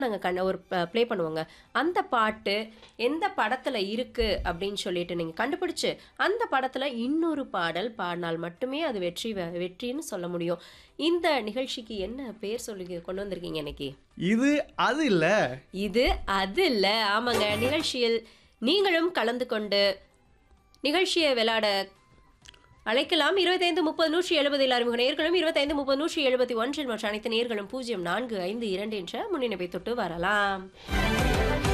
நாங்க கண்ண ஒரு ப்ளே பண்ணுவோங்க. அந்த பாட்டு எந்த படத்துல இருக்கு அப்படின்னு சொல்லிட்டு நீங்க கண்டுபிடிச்சு, அந்த படத்துல இன்னொரு பாடல் பாடுனால் மட்டுமே அது வெற்றி வ வெற்றின்னு சொல்ல முடியும். இந்த நிகழ்ச்சிக்கு என்ன பேர் சொல்லி கொண்டு வந்திருக்கீங்க இன்னைக்கு? இது அது இல்ல. இது அது இல்ல. ஆமாங்க. நிகழ்ச்சியில் நீங்களும் கலந்து கொண்டு நிகழ்ச்சிய விளையாட அழைக்கலாம். 25 30 170 இல் அறிமுக நேயர்களும் 25 30 171 மற்ற அனைத்து நேயர்களும் 0452 என்ற முன்னிணைப்பை தொட்டு வரலாம்.